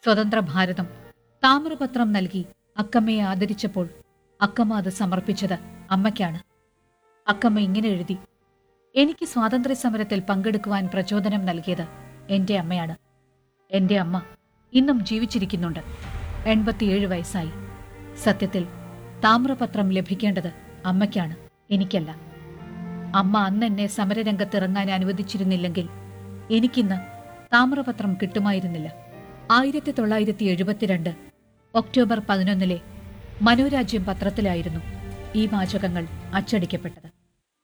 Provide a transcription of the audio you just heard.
സ്വതന്ത്ര ഭാരതം താമ്രപത്രം നൽകി അക്കമ്മയെ ആദരിച്ചപ്പോൾ അക്കമ്മ അത് സമർപ്പിച്ചത് അമ്മയ്ക്കാണ് അക്കമ്മ ഇങ്ങനെ എഴുതി എനിക്ക് സ്വാതന്ത്ര്യ സമരത്തിൽ പങ്കെടുക്കുവാൻ പ്രചോദനം നൽകിയത് എന്റെ അമ്മയാണ് എന്റെ അമ്മ ഇന്നും ജീവിച്ചിരിക്കുന്നുണ്ട് എൺപത്തിയേഴ് വയസ്സായി സത്യത്തിൽ താമ്രപത്രം ലഭിക്കേണ്ടത് അമ്മയ്ക്കാണ് എനിക്കല്ല അമ്മ അന്ന് എന്നെ സമരരംഗത്തിറങ്ങാൻ അനുവദിച്ചിരുന്നില്ലെങ്കിൽ എനിക്കിന്ന് താമ്രപത്രം കിട്ടുമായിരുന്നില്ല ആയിരത്തി തൊള്ളായിരത്തി എഴുപത്തിരണ്ട് ഒക്ടോബർ പതിനൊന്നിലെ മനോരാജ്യം പത്രത്തിലായിരുന്നു ഈ വാചകങ്ങൾ അച്ചടിക്കപ്പെട്ടത്